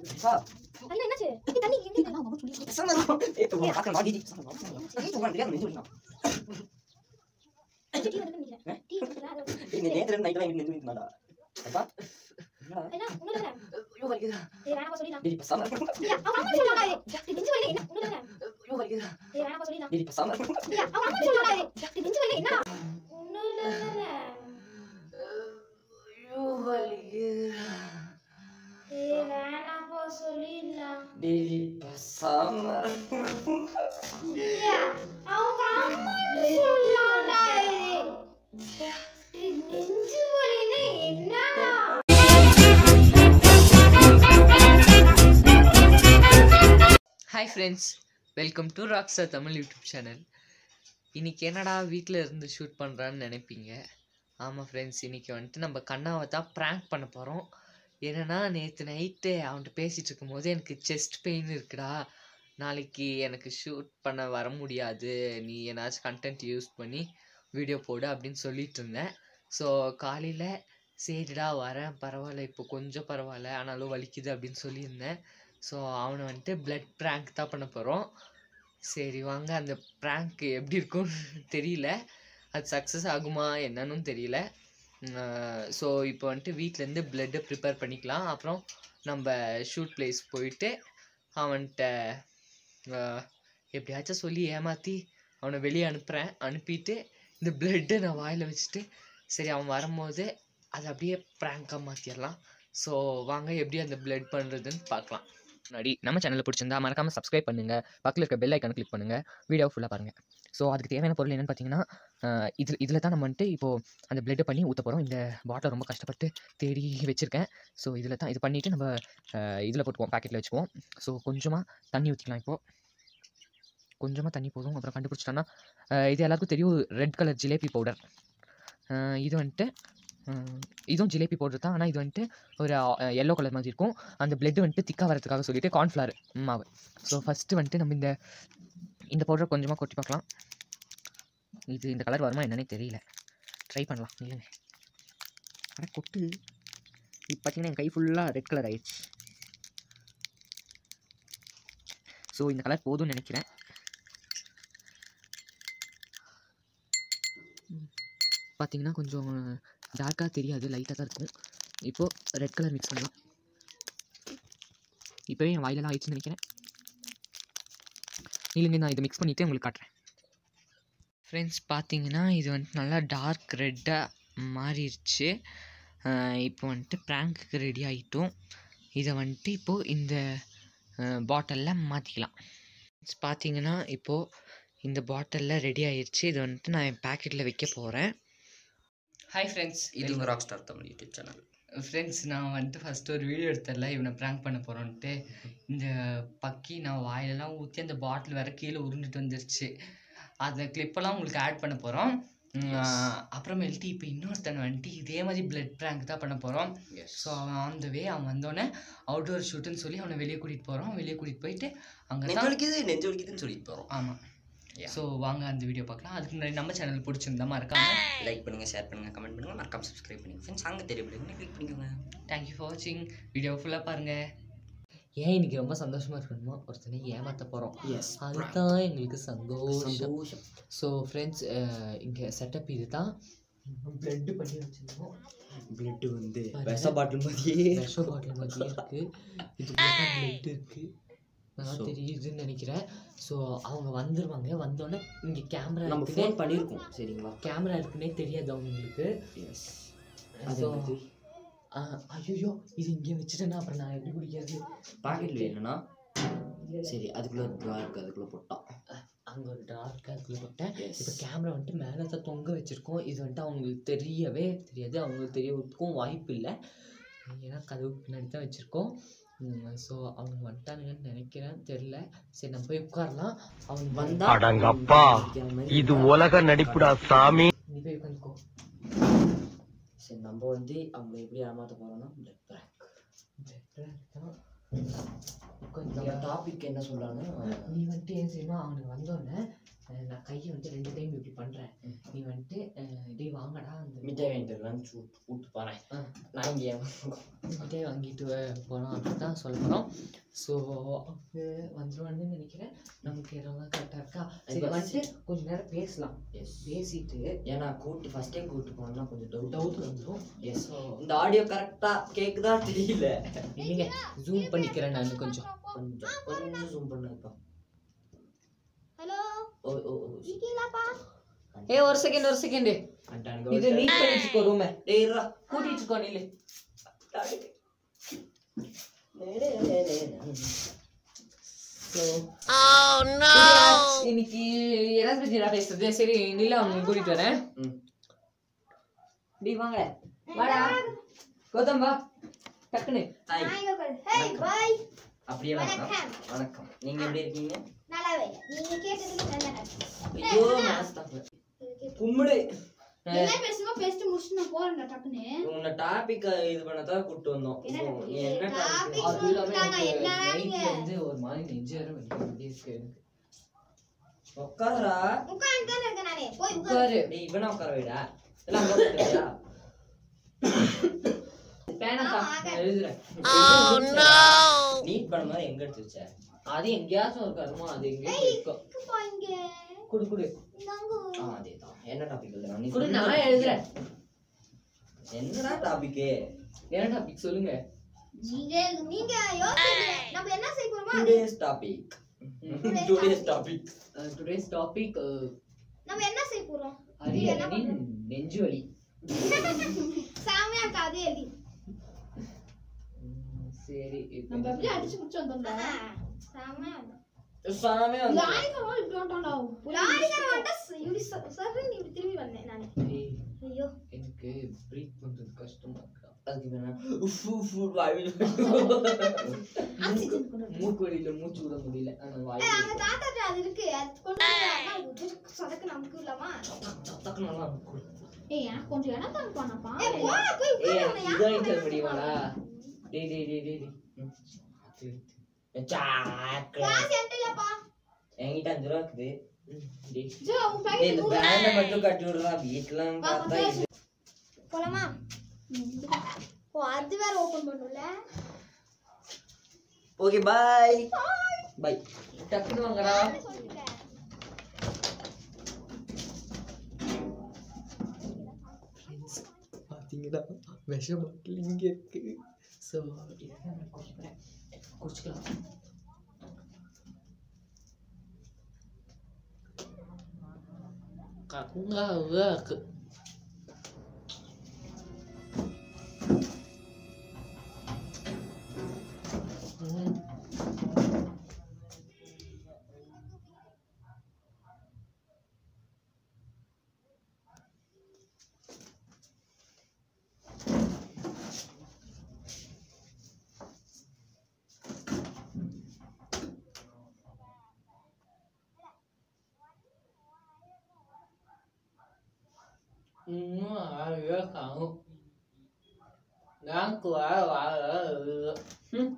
பா அதுல என்னாச்சு ஏய், தண்ணி எங்க இருக்கு? நான் சொல்லி பேசாம இரு. ஏய், இப்போ உன்னை பார்க்கறேன், வா, டி, டி, பேசாம வா. ஏய், உன்னை தெரியாத நெஞ்சு வலிக்குதா? டீ வந்து நினைக்கிறேன் டீ வந்து அது ஏய், நீ நேத்துல இருந்து நைட்டெல்லாம் எனக்கு நெஞ்சு வலிக்குதாடா? அப்பா, என்னடா? என்ன ஒண்ணு இல்ல ஐயோ, வலிக்குதா? ஏய் வேணாம் சொல்லிடலாம் டேய், பேசாம இரு. ஏய் அவங்க அம்மா சொல்றாங்க ஏய் நெஞ்சு வலி என்ன ஒண்ணு இல்ல ஐயோ, வலிக்குதா? ஏய் வேணாம் சொல்லிடலாம் டேய், பேசாம இரு. ஏய் அவங்க அம்மா சொல்றாங்க ஏய் நெஞ்சு வலி என்ன ஒண்ணு இல்ல ஐயோ, வலிக்குதா? ஏய் வேணாம் போ சொல்லிடலாம் டேய், பேசாம இரு. ஏய் அவங்க அம்மா சொல்றாங்க ஏய் நெஞ்சு வலினா என்னடா hi friends welcome to rockstar Tamil YouTube channel இன்னைக்கு என்னடா வீட்டில் இருந்து ஷூட் பண்ணுறான்னு நினைப்பீங்க ஆமாம் ஃப்ரெண்ட்ஸ் இன்னைக்கு வந்துட்டு நம்ம கண்ணாவை தான் ப்ராங்க் பண்ண போகிறோம் என்னன்னா நேற்று நைட்டு அவன்கிட்ட பேசிகிட்டு இருக்கும்போது எனக்கு செஸ்ட் பெயின் இருக்குடா நாளைக்கு எனக்கு ஷூட் பண்ண வர முடியாது நீ ஏதாச்சும் கண்டென்ட் யூஸ் பண்ணி வீடியோ போடு அப்படின்னு சொல்லிட்டு இருந்தேன் ஸோ காலையில் சரிடா வரேன் பரவாயில்ல இப்போ கொஞ்சம் பரவாயில்ல ஆனாலும் வலிக்குது அப்படின்னு சொல்லியிருந்தேன் ஸோ அவனை வந்துட்டு பிளட் ப்ராங்க் தான் பண்ண போகிறோம் சரி வாங்க அந்த ப்ராங்க் எப்படி இருக்கும்னு தெரியல அது சக்ஸஸ் ஆகுமா என்னன்னு தெரியல ஸோ இப்போ வந்துட்டு வீட்டிலேருந்து பிளட்டை ப்ரிப்பேர் பண்ணிக்கலாம் அப்புறம் நம்ம ஷூட் பிளேஸ் போயிட்டு அவன்கிட்ட ஆஹ், எப்படியாச்சும் சொல்லி ஏமாற்றி அவனை வெளியே அனுப்புகிறேன் அனுப்பிட்டு இந்த பிளட்டை நான் வாயில் வச்சுட்டு சரி அவன் வரும்போது அதை அப்படியே ப்ராங்காக மாற்றிடலாம் ஸோ வாங்க எப்படி அந்த பிளட் பண்ணுறதுன்னு பார்க்கலாம் முன்னாடி நம்ம சேனலில் பிடிச்சிருந்தா மறக்காமல் சப்ஸ்கிரைப் பண்ணுங்கள் பக்கத்தில் இருக்க பெல் ஐக்கானை கிளிக் பண்ணுங்கள் வீடியோ ஃபுல்லாக பாருங்கள் ஸோ அதுக்கு தேவையான பொருள் என்னென்னு பார்த்தீங்கன்னா இதில் இதில் தான் நம்ம வந்துட்டு இப்போது அந்த பிளட்டு பண்ணி ஊற்ற போகிறோம் இந்த பாட்டில் ரொம்ப கஷ்டப்பட்டு தேடி வச்சுருக்கேன் ஸோ இதில் தான் இது பண்ணிவிட்டு நம்ம இதில் போட்டுக்குவோம் பாக்கெட்டில் வச்சுக்குவோம் ஸோ கொஞ்சமாக தண்ணி ஊற்றிக்கலாம் இப்போது கொஞ்சமாக தண்ணி போதும் அப்புறம் கண்டுபிடிச்சிட்டோன்னா அஹ், இது எல்லாருக்கும் தெரியும் ரெட் கலர் ஜிலேபி பவுடர் இது வந்துட்டு அஹ், இதுவும் ஜிலேபி பவுடர் தான் ஆனால் இது வந்துட்டு ஒரு எல்லோ கலர் மாதிரி இருக்கும் அந்த பிளட் வந்துட்டு திக்காக வரதுக்காக சொல்லிட்டு கார்ன்ஃப்ளவர் மாவு ஸோ ஃபஸ்ட்டு வந்துட்டு நம்ம இந்த இந்த பவுடரை கொஞ்சமாக கொட்டி பார்க்கலாம் இது இந்த கலர் வருமா என்னன்னே தெரியல ட்ரை பண்ணலாம் இல்லைங்க அட கொட்டு இப்போ பார்த்தீங்கன்னா என் கை ஃபுல்லாக ரெட் கலர் ஆயிடுச்சு ஸோ இந்த கலர் போதும்னு நினைக்கிறேன் ம். பார்த்தீங்கன்னா கொஞ்சம் டார்க்காக தெரியாது லைட்டாக தான் இருக்கும் இப்போது ரெட் கலர் மிக்ஸ் பண்ணலாம் இப்போவே என் வாயிலெல்லாம் ஆயிடுச்சுன்னு நினைக்கிறேன் இல்லைங்க நான் இதை மிக்ஸ் பண்ணிவிட்டு உங்களுக்கு காட்டுறேன் ஃப்ரெண்ட்ஸ் பார்த்தீங்கன்னா இது வந்துட்டு நல்லா டார்க் ரெட்டாக மாறிடுச்சு ஆஹ் இப்போ வந்துட்டு ப்ராங்க்குக்கு ரெடி ஆகிட்டோம் இதை வந்துட்டு இப்போது இந்த பாட்டிலில் மாற்றிக்கலாம் பார்த்தீங்கன்னா இப்போது இந்த பாட்டிலில் ரெடி ஆயிடுச்சு இது வந்துட்டு நான் என் பேக்கெட்டில் வைக்க போகிறேன் ஹாய் ஃப்ரெண்ட்ஸ் இது உங்க rock star Tamil YouTube channel friends நான் வந்துட்டு ஃபஸ்ட்டு ஒரு வீடியோ எடுத்தல இவனை ப்ராங்க் பண்ண போகிறோன்ட்டு இந்த பக்கி நான் வாயிலெல்லாம் ஊற்றி அந்த பாட்டில் வேற கீழே உருண்டுட்டு வந்துருச்சு அந்த கிளிப்பெல்லாம் உங்களுக்கு ஆட் பண்ண போகிறோம் அப்புறமேல்ட்டு இப்போ இன்னொருத்தன் வந்துட்டு இதே மாதிரி பிளட் ப்ராங்க் தான் பண்ண போகிறோம் ஸோ அவன் ஆன் த வே அவன் வந்தோடனே அவுட்டோர் ஷூட்டுன்னு சொல்லி அவனை வெளியே கூட்டிகிட்டு போகிறோம் வெளியே கூட்டிகிட்டு போயிட்டு அங்கே நெஞ்சு வலிக்குது நெஞ்சு வலிக்குதுன்னு சொல்லிட்டு போறோம் ஆமாம் Yeah. ஸோ வாங்க அந்த வீடியோ பார்க்கலாம் அதுக்கு முன்னாடி நம்ம சேனல் பிடிச்சிருந்தா மறக்காம லைக் பண்ணுங்க ஷேர் பண்ணுங்க கமெண்ட் பண்ணுங்க மறக்காம சப்ஸ்கிரைப் பண்ணுங்க ஃப்ரெண்ட்ஸ் அங்க தெரியப்படுங்க கிளிக் பண்ணிக்கோங்க தேங்க்யூ ஃபார் வாட்சிங் வீடியோ ஃபுல்லாக பாருங்கள் ஏன் இன்னைக்கு ரொம்ப சந்தோஷமாக இருக்கணுமா ஒருத்தனை ஏமாற்ற போகிறோம் எஸ் அதுதான் எங்களுக்கு சந்தோஷம் சந்தோஷம் ஸோ ஃப்ரெண்ட்ஸ் இங்கே செட்டப் இது தான் ப்ளட்டு பண்ணி வச்சுருந்தோம் பிளட் வந்து பாருங்க. விஷ பாட்டில் மாதிரியே விஷ பாட்டில் மாதிரி இருக்குது இதுக்குள்ளே தான் ப்ளட் இருக்குது நல்லா So- தெரியுதுன்னு நினைக்கிறேன் ஸோ அவங்க வந்துடுவாங்க வந்தோடனே இங்கே கேமரா நம்ம இருக்குன்னே ஃபோன் பண்ணியிருக்கோம் சரிங்களா கேமரா இருக்குன்னே தெரியாது அவங்களுக்கு எஸ் ஸோ ஐயோ இது இங்கே வச்சுட்டேன்னா அப்புறம் நான் எப்படி குடிக்கிறது பாக்கெட்ல என்னன்னா சரி அதுக்குள்ள ட்ரா இருக்கு அதுக்குள்ள போட்டா அங்கே ஒரு டார்க்காக அதுக்குள்ளே போட்டேன் Yes. இப்போ கேமரா வந்துட்டு மேலே தான் தொங்க வச்சுருக்கோம் இது வந்துட்டு அவங்களுக்கு தெரியவே தெரியாது அவங்களுக்கு தெரியறதுக்கும் வாய்ப்பு இல்லை ஏன்னா கதவுக்கு பின்னாடி தான் வச்சுருக்கோம் ஸோ அவங்க வந்துட்டானுங்கன்னு நினைக்கிறேன் தெரில சரி நம்ம போய் உட்காரலாம் அவங்க வந்தா அடங்கப்பா இது உலக நடிப்புடா சாமி நீ போய் உட்காந்துக்கோ சரி நம்ம வந்து அவங்க எப்படி ஏமாத்த போறோம்னா பிளட் பேங்க் நம்ம கொஞ்சம் டாபிக் என்ன சொல்லலாம்னா நீ வந்துட்டு ஏன் செய்யணும் அவனுக்கு வந்தோடனே அஹ் நான் கையை வந்து ரெண்டு டைம் இப்படி பண்றேன் ம். நீ வந்துட்டு அஹ் டேய் வாங்கடா அந்த மிட்டாய் வாங்கிட்டு வரலான்னு சூ கூட்டு போறேன் ஆ. நான் இங்கே மிட்டாய் வாங்கிட்டு வ- போலாம் அப்படின்னு தான் சொல்ல போறோம் ஸோ அவங்க வந்துருவான்னு நினைக்கிறேன் நமக்கு இதெல்லாம் கரெக்டாக இருக்கா சரி இப்ப வந்துட்டு கொஞ்ச நேரம் பேசலாம் எஸ் பேசிட்டு ஏன்னா கூட்டு ஃபர்ஸ்டே கூட்டு போனோம்னா கொஞ்சம் டவுட் டவுட் வந்துடும் எஸ் ஸோ இந்த ஆடியோ கரெக்டா கேக்குதா தெரியல இல்லைங்க ஜூம் பண்ணிக்கிறேன் நான் கொஞ்சம் கொஞ்சம் கொஞ்சம் ஜூம் பண்ணுப்பா ஹலோ ஓ ஓ ஓ இருக்கீங்களாப்பா ஏ ஒரு செகண்ட் ஒரு செகண்ட் அண்டானுங்க இது நீட் பண்ணி வச்சுக்கோ ரூமை டேய் இருடா. கூட்டிட்டு வச்சுக்கோ நில்லு ஸோ இன்னைக்கு என்ன பத்தி நான் பேசுறது சரி நில்லு அவங்க கூட்டிட்டு வரேன் ம். டி வாங்க வாடா கௌதம் வா டக்குனு ஹாய் ஹே பாய் அப்படியே வணக்கம் வணக்கம். வணக்கம் நீங்க எப்படி இருக்கீங்க நல்லாவே நீங்க கேட்டதுக்கு நல்லா ஐயோ மாஸ்டர் கும்பிடு என்ன பேசுமோ பேசிட்டு முடிச்சுட்டு நான் போறேன்டா டக்குன்னு உன்னை டாபிக் இது பண்ணதான் கூட்டு வந்தோம் என்ன இப்போ topic? நீ என்ன Topic? டாபிக் அது இல்லாம கூப்பிட்டாங்க, எனக்கு என்னடா நைட்ல நீங்க? வந்து ஒரு மாதிரி நெஞ்சேற வலிக்குது இருக்கு எனக்கு உட்காரா உட்கார்ந்து தான் இருக்கேன் நானே போய் உட்காரு உட்காரு டேய் இவனா உட்கார வைடா எல்லாம் உட்கார வைடா பேனாக்கா ஆ, ஆக. நான் எழுதுறேன் நீட் பண்ண மாதிரி எங்க எடுத்து வச்ச அது எங்கேயாச்சும் ஒரு கருமா அது எங்கேயும் இருக்கும் இருக்குப்பா இங்க குடு குடு இந்தாங்க ஆ அதேதான் என்ன டாபிக் எழுதுறா நீ குடு சொல்லு. நான் எழுதுறேன் என்னடா டாபிக் என்ன டாபிக் சொல்லுங்க நீங்க நீங்க யோசிங்க நம்ம என்ன செய்ய போறோமா அது- today's topic today's topic today's topic நம்ம என்ன செய்ய போறோம் அரியனின் நெஞ்சு வலி சாமியா இருக்கா அதே எழுதி ம், சரி இப்ப நம்ம எப்படி அடிச்சு முடிச்சு வந்தோம்டா சாமியா சாமே வந்து லாரிக்காரன் இப்படி வந்துட்டான்டா லாரிக்கார வந்துட்டா இப்படி சர்ன்னு இப்படி திரும்பி வந்தேன் நானு ஏய், ஐயோ எனக்கு பிரீத் பண்றது கஷ்டமா இருக்கா அதுக்கு வேணா உஃப் உஃப் வாயில் மூக்கு மூக்கு வழியில மூச்சு விட முடியல ஆனா வாய் ஏய், அங்க தாத்தாட்ட அது இருக்கு அது கொண்டு வந்து சொதக்கு நமக்கு இல்லாமா தக்கு நல்லா இருக்கும் ஏய் எனக்கு கொஞ்சம் இடம் தாங்க பண்ணப்பா ஏய் போடா போய் ஏய் உட்காரு எனக்கு இதான் சொல்ல முடியுமாடா டேய் டேய் டேய் டேய் டேய். ம். அது எடுத்து. சாக்லேட் கிளாஸ் எட்டலப்பா என்கிட்ட அஞ்சு ரூபா இருக்குது ம், டேய். ஜோ உன் டேய், பையன் இந்த பேண்டை மட்டும் கட்டி விடுறா வீட்டுலாம் வா, பார்த்தா வா, இது போலாமா ஓ அது வேற ஓபன் பண்ணுல ஓகே பாய் பாய் டக்குனு வாங்கடா சொல்லிட்டேன் ஃப்ரெண்ட்ஸ் பார்த்தீங்கன்னா விஷ பாட்டில் இங்கே இருக்கு ஸோ இதுதான் நான் குடிக்கிறேன் குடிச்சுக்கலாம் கங்காவுக்கு ம் இன்னும் அழகா காணும் எனக்கு வர வர ம்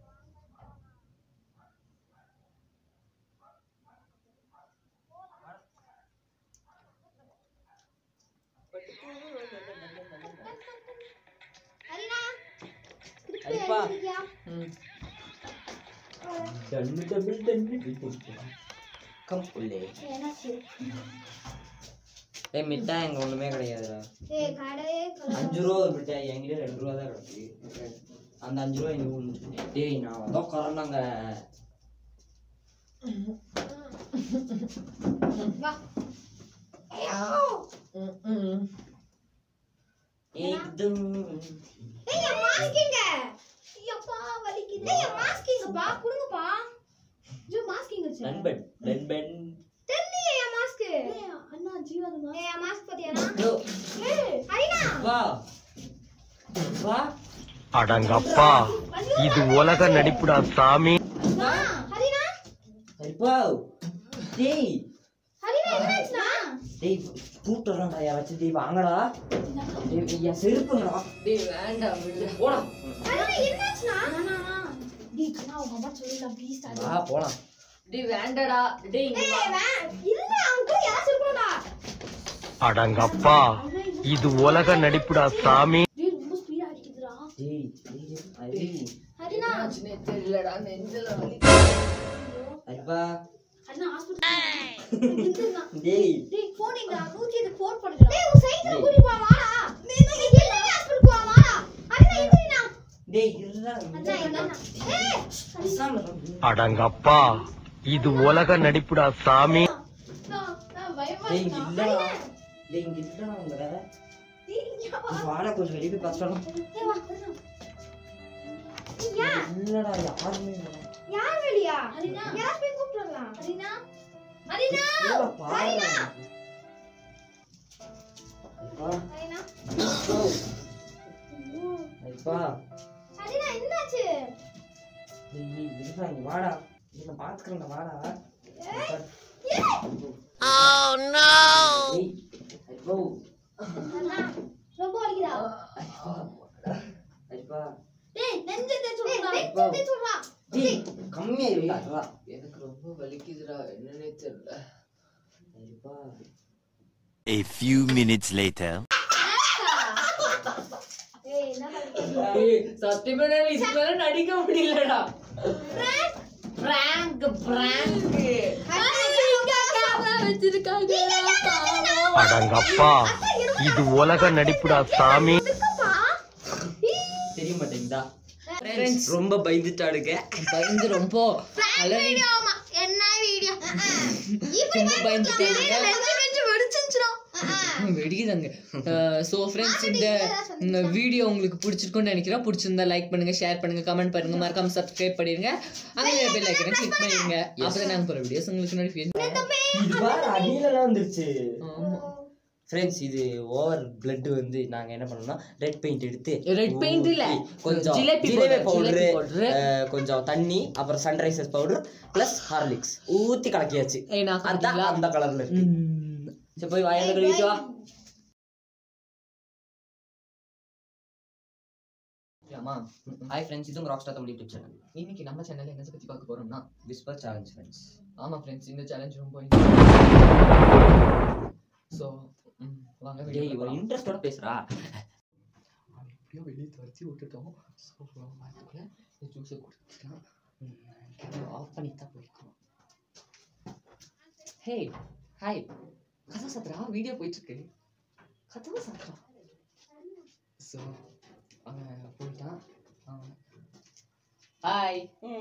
ஹரினா திருப்பி அடிப்பா. எழுதிருக்கியா ம் டன்னு டபுள் டன்னு கம் உள்ளே என்னாச்சு ஏய் மிட்டாய் எங்க ஒண்ணுமே கிடையாதுடா ஏய் கடையே கலர் அஞ்சு ரூபா ஒரு மிட்டாய் என்கிட்ட ரெண்டு ரூபா தான் கிடக்கு அந்த அஞ்சு ரூபா எங்க ஊர் டேய் நான் வந்து உட்காரண்டாங்க வா ம் ம் एकदम ஏய் என் மாஸ்க் எங்க ஐயப்பா வலிக்குது ஏய் என் மாஸ்க் எங்கப்பா குடுங்கப்பா ஜோ மாஸ்க் எங்க வச்ச நண்பன் நண்பன் தெரியலையே என் மாஸ்க் ஏய், அண்ணா ஜீவா அது ஏய் என் மாஸ்க் பாத்தியானா யோ, ஏய் ஹரினா வா வா அடங்கப்பா இது உலக நடிப்புடா சாமி வா ஹரினா ஹரிப்பா டேய் ஹரினா என்னாச்சுனா டேய் கூட்டுறான்டா யாராச்சும் டேய் வாங்கடா டேய் என் செருப்புங்கடா டேய் வேண்டாம் விடு போடா ஹரினா என்னாச்சுனா அண்ணா டேய் நான் உங்க அம்மா சொல்லலாம் ப்ளீஸ் வா போலாம் டேய் வேண்டடா டேய் இங்க வா. ஏய் வேன் இல்ல அவங்க கூட யாராச்சும் இருக்கணும்டா அடங்கப்பா இது உலக நடிப்புடா சாமி டேய் ரொம்ப ஸ்பீடா அடிக்குதுடா டேய் டேய், அரி ஹரினா என்னாச்சுன்னே தெரியலடா நெஞ்சில வலி அரிப்பா அண்ணா ஹாஸ்பிடல் டேய் டேய் போன் எங்க 108 ஃபோன் பண்ணுடா டேய் உன் சைக்கிள் கூட்டி போ வாடா நீ என்ன ஹாஸ்பிடல் போ வாடா அண்ணா இதுனா டேய் இருடா அண்ணா என்ன ஏய் பேசாம இரு. அடங்கப்பா இது உலக நடிப்புடா சாமி நான் நான் பயமா டேய் இருக்கா இல்லடா டேய் இங்க இல்லடா உங்கட டேய் இங்க வா வாடா கொஞ்சம் வெளியே போய் பேசலாம் ஏய் வா ஏன் இல்லடா யாருமே இல்ல யார் வெளியா ஹரினா யார் போய் கூப்பிடலாம் ஹரினா ஹரினா இல்லடா, பாருடா. அரிப்பா ஹரினா அரிப்பா ஹரினா என்னாச்சு டேய் இருடா இங்க வாடா இங்க பாத்துக்கிறேன்டா வாடா டேய் அரிப்பா அண்ணா ரொம்ப வலிக்குதா அரிப்பா அரிப்பா டேய் நெஞ்சு தேச்சு டேய் விடுடா நெஞ்சு தேச்சு விடுறா டேய் கம்மியா இருடா வா எனக்கு ரொம்ப வலிக்குதுடா என்னன்னே தெரியல அரிப்பா A few minutes later. ஏய் என்ன பண்ணுற ஏய் சத்தியமா என்னால இதுக்கு மேல நடிக்க முடியலடா பிராங்க் பிராங்க் வச்சிருக்காங்க அடங்கப்பா இது உலக நடிப்புடா சாமி தெரிய மாட்டேங்குதா ரொம்ப பயந்துட்டாடுங்க பயந்து ரொம்ப அலறி வீடியோ ஆமா என்ன வீடியோ ரொம்ப பயந்துட்டாங்க நெஞ்சு நெஞ்சு வெடிச்சுச்சுடா வெடிக்குதாங்க ஸோ ஃப்ரெண்ட்ஸ் இந்த இந்த வீடியோ உங்களுக்கு பிடிச்சிருக்கும்னு நினைக்கிறேன் பிடிச்சிருந்தா லைக் பண்ணுங்க ஷேர் பண்ணுங்க கமெண்ட் பண்ணுங்க மறக்காம சப்ஸ்கிரைப் பண்ணிருங்க அங்கே பெல் ஐக்கனை கிளிக் பண்ணிருங்க அப்பதான் நாங்க போற வீடியோஸ் உங்களுக்கு நோட்டிஃபிகேஷன் இது பாரு அடியிலலாம் வந்துருச்சு ஆமா ஃப்ரெண்ட்ஸ் இது ஓவர் blood வந்து நாங்க என்ன பண்ணோம்னா ரெட் பெயிண்ட் எடுத்து Red paint இல்ல. ஊத்தி கொஞ்சம் jalebi jalebi powder, jalebi powder powder. கொஞ்சம் தண்ணி அப்புறம் சன்ரைசர்ஸ் பவுடர் பிளஸ் ஹார்லிக்ஸ் ஊத்தி கலக்கியாச்சு ஏய் நான் அதான் காட்டிங்களா? அந்த கலர்ல இருக்கு ம். சரி போய் வாயில கழுவிட்டு வா ஆமா ஹாய் ஃப்ரெண்ட்ஸ் இதுவும் rock star Tamil YouTube channel இன்னைக்கு நம்ம சேனல்ல என்ன பத்தி பார்க்க போறோம்னா விஸ்பர் சேலஞ்ச் ஃப்ரெண்ட்ஸ் ஆமா ஃப்ரெண்ட்ஸ் இந்த சேலஞ்ச் ரொம்ப ஸோ வாங்க டேய் வீடியோ ஒரு இன்ட்ரெஸ்டோட பேசுறா எப்படியோ வெளியே துரத்தி விட்டுட்டோம் ஸோ அதுக்குள்ள இந்த ஜூஸை குடிச்சிக்கலாம் கேமரா ஆஃப் பண்ணி தான் போயிருக்கோம் ஹே ஹாய் கதை சத்ரா வீடியோ போயிட்டுருக்கு கதவை சத்ரா ஸோ அவன் போயிட்டான் ஹாய்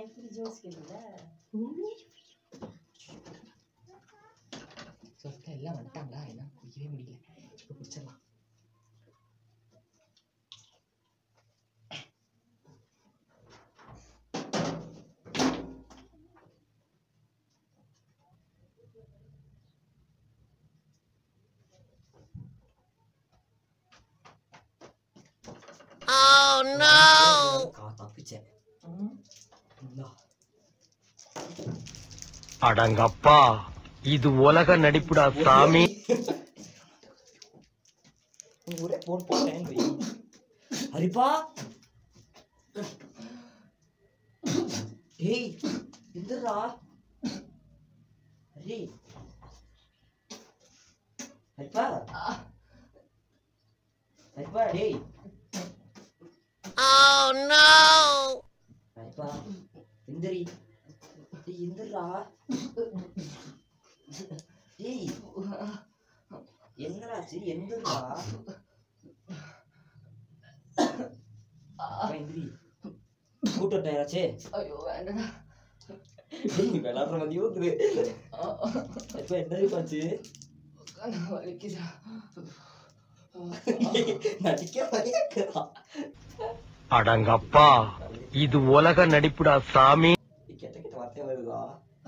ஸோ எல்லாம் வந்துட்டாங்களா என்ன குடிக்கவே முடியல இப்போ குடிச்சிடலாம் கா தப்பிச்சேன் இந்தா. அடங்கப்பா இது உலக நடிப்புடா சாமி ஒரே போட்டு போட்டேன் வை. ஹரிப்பா டேய் எந்திரா ஹரி ஹரிப்பா ஹரிப்பா டேய் ஹரிப்பா எந்திரி டேய் எந்திரா டேய் என்னடாச்சு எந்திரா அப்பா, எந்திரி கூட்டம் டயராச்சே ஐயோ வேண்டடா டேய் விளாடுற மாதிரியும் இருக்குது இப்ப என்ன பாச்சு வலிக்குதா நடிக்க மாதிரியே இருக்குதா. அடங்கப்பா இது உலக நடிப்புடா சாமி கெட்ட கெட்ட வார்த்தை வருதா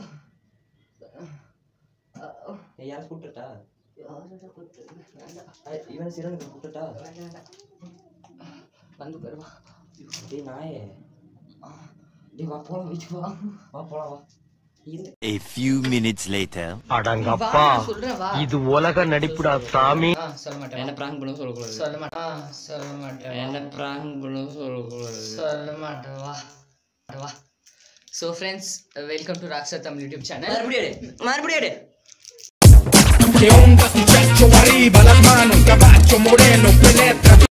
ஏய், யாரை கூப்பிட்டுட்டா யாரோட கூட்டு வேண்டாம் ஏய், இவன் சிறனுக்கு கூப்பிட்டுட்டா வேண்டாம் வேண்டாம் வந்து பெறுவா டேய் நாயே டேய் வா போலாம் வீட்டுக்கு வா வா போலாம் வா இரு A few minutes later. அடங்கப்பா சொல்றேன் வா இது உலக நடிப்புடா சாமி ஆ சொல்ல மாட்டேன் என்ன பிராங்க் பண்ண சொல்லக்கூடாது சொல்ல மாட்டேன் ஆ சொல்ல மாட்டேன் என்ன பிராங்க் பண்ண சொல்லக்கூடாது சொல்ல மாட்டேன் வா வா so friends welcome to rockstar Tamil YouTube channel மறுபடியும் எடு மறுபடியும் எடு Que onda tu pecho arriba, las manos, caballo moreno, penetra